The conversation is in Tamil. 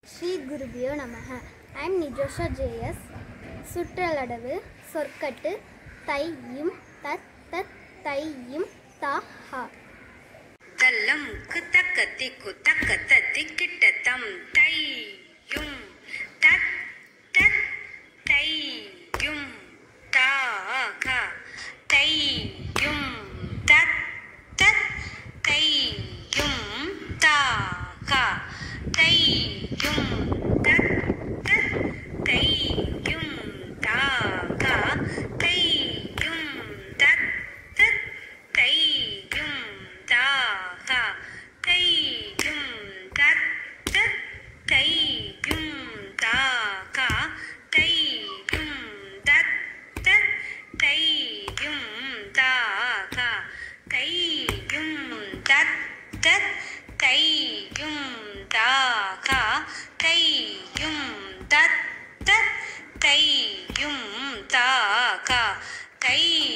ஸ்ரீ குருபியோ நமக ஐம் நிஜோஷா ஜேஎஸ் சுற்றளவு சொற்கட்டு தையும் தத் தத் தையும் தா ஹா தல்லம் குத்தக்க திக்கு தக்க தத்தி கிட்டத்தம் தையும் தத் தத் தையும் தாக தையும் தத் தத் தையும் தாக தையும் தத் தத் தையும் தாக தையும் தத் தத் தையும் தாக தையும் தத் தத் தையும் தாக தையும் தத் தத் தையும் தாக தையும் தத் தத் தையும் தாக தையும் தத் தத் தையும் தாக தை